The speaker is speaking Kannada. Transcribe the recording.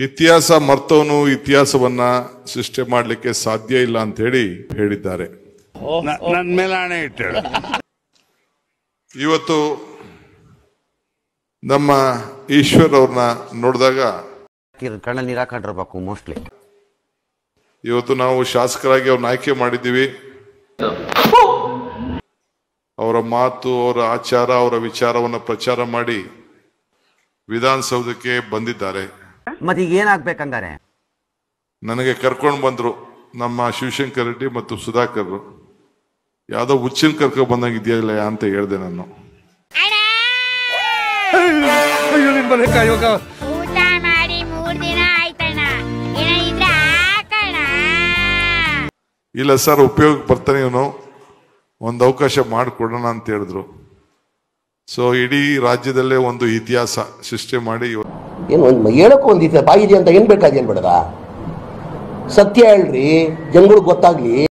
ಇತಿಹಾಸ ಮರ್ತವನು ಇತಿಹಾಸವನ್ನ ಸೃಷ್ಟಿ ಮಾಡಲಿಕ್ಕೆ ಸಾಧ್ಯ ಇಲ್ಲ ಅಂತ ಹೇಳಿ ಹೇಳಿದ್ದಾರೆ ನ- ನನ್ ಮೇಲೆ ಹಣೆ ಇಟ್ಟಳು ಇವತ್ತು ನಮ್ಮ ಈಶ್ವರ್ ಅವ್ರನ್ನ ನೋಡಿದಾಗ ಕಣ್ಣಲ್ಲಿ ನೀರು ಹಾಕೊಂಡಿರ್ಬೇಕು ಮೋಸ್ಟ್ಲಿ ಇವತ್ತು ನಾವು ಶಾಸಕರಾಗಿ ಅವ್ರನ್ನ ಆಯ್ಕೆ ಮಾಡಿದ್ದೀವಿ ಅವರ ಮಾತು ಅವರ ಆಚಾರ ಅವರ ವಿಚಾರವನ್ನು ಪ್ರಚಾರ ಮಾಡಿ ವಿಧಾನಸೌಧಕ್ಕೆ ಬಂದಿದ್ದಾರೆ ಮತ್ತೆ ಈಗ ಏನಾಗ್ಬೇಕಂಗಾರೆ ನನಗೆ ಕರ್ಕೊಂಡು ಬಂದ್ರು ನಮ್ಮ ಶಿವಶಂಕರ್ ರೆಡ್ಡಿ ಮತ್ತು ಸುಧಾಕರ್ ಯಾವುದೋ ಹುಚ್ಚಿನ ಕರ್ಕೊಂಡು ಬಂದಂಗೆ ಇದೆಯಲ್ಲ ಅಂತ ಹೇಳಿದೆ ನಾನು ಊಟ ಮಾಡಿ ಮೂರ್ ದಿನ ಆಯ್ತಣ್ಣ ಏನ ಇದ್ರೆ ಹಾಕಣ ಇಲ್ಲ ಸರ್ ಉಪಯೋಗ ಬರ್ತಾನೆ ಇವನು ಒಂದು ಅವಕಾಶ ಮಾಡಿಕೊಡೋಣ ಅಂತ ಹೇಳಿದ್ರು ಸೊ ಇಡೀ ರಾಜ್ಯದಲ್ಲೇ ಒಂದು ಇತಿಹಾಸ ಸೃಷ್ಟಿ ಮಾಡಿ ಇವತ್ತು ಏನು ಒಂದು ಹೇಳಕ್ಕೂ ಒಂದು ಬಾಯಿದೆ ಅಂತ ಏನ್ ಬೇಕಾದೇನ್ ಬೇಡದ ಸತ್ಯ ಹೇಳ್ರಿ ಜನಗಳಿಗೆ ಗೊತ್ತಾಗ್ಲಿ